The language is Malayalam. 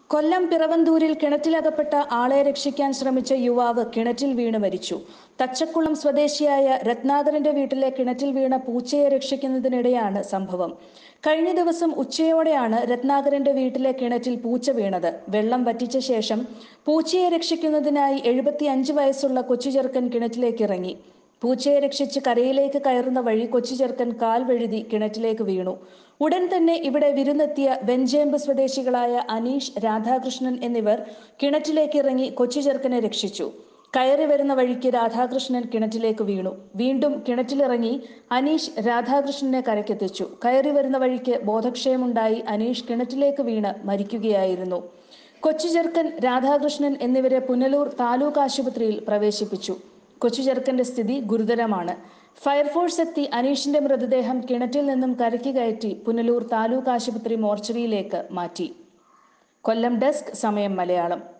കൊല്ലം പിറവന്തൂരിൽ കിണറ്റിലകപ്പെട്ട ആളെ രക്ഷിക്കാൻ ശ്രമിച്ച യുവാവ് കിണറ്റിൽ വീണ് മരിച്ചു തച്ചക്കുളം സ്വദേശിയായ രത്നാകരന്റെ വീട്ടിലെ കിണറ്റിൽ വീണ പൂച്ചയെ രക്ഷിക്കുന്നതിനിടെയാണ് സംഭവം കഴിഞ്ഞ ദിവസം ഉച്ചയോടെയാണ് രത്നാകരന്റെ വീട്ടിലെ കിണറ്റിൽ പൂച്ച വീണത് വെള്ളം വറ്റിച്ച ശേഷം പൂച്ചയെ രക്ഷിക്കുന്നതിനായി എഴുപത്തിയഞ്ച് വയസ്സുള്ള കൊച്ചുചെറുക്കൻ കിണറ്റിലേക്ക് ഇറങ്ങി പൂച്ചയെ രക്ഷിച്ച് കരയിലേക്ക് കയറുന്ന വഴി കൊച്ചു ചെറുക്കൻ കാൽ വഴുതി കിണറ്റിലേക്ക് വീണു ഉടൻ തന്നെ ഇവിടെ വിരുന്നെത്തിയ വെഞ്ചേമ്പ് സ്വദേശികളായ അനീഷ് രാധാകൃഷ്ണൻ എന്നിവർ കിണറ്റിലേക്ക് ഇറങ്ങി കൊച്ചു ചെറുക്കനെ രക്ഷിച്ചു കയറി വരുന്ന വഴിക്ക് രാധാകൃഷ്ണൻ കിണറ്റിലേക്ക് വീണു വീണ്ടും കിണറ്റിലിറങ്ങി അനീഷ് രാധാകൃഷ്ണനെ കരക്കെത്തിച്ചു കയറി വരുന്ന വഴിക്ക് ബോധക്ഷയമുണ്ടായി അനീഷ് കിണറ്റിലേക്ക് വീണ് മരിക്കുകയായിരുന്നു കൊച്ചു ചെറുക്കൻ രാധാകൃഷ്ണൻ എന്നിവരെ പുനലൂർ താലൂക്ക് ആശുപത്രിയിൽ പ്രവേശിപ്പിച്ചു കൊച്ചു ചെറുക്കന്റെ സ്ഥിതി ഗുരുതരമാണ് ഫയർഫോഴ്സ് എത്തി അനീഷിന്റെ മൃതദേഹം കിണറ്റിൽ നിന്നും കരയ്ക്ക് കയറ്റി പുനലൂർ താലൂക്ക് ആശുപത്രി മോർച്ചറിയിലേക്ക് മാറ്റി കൊല്ലം ഡെസ്ക് സമയം മലയാളം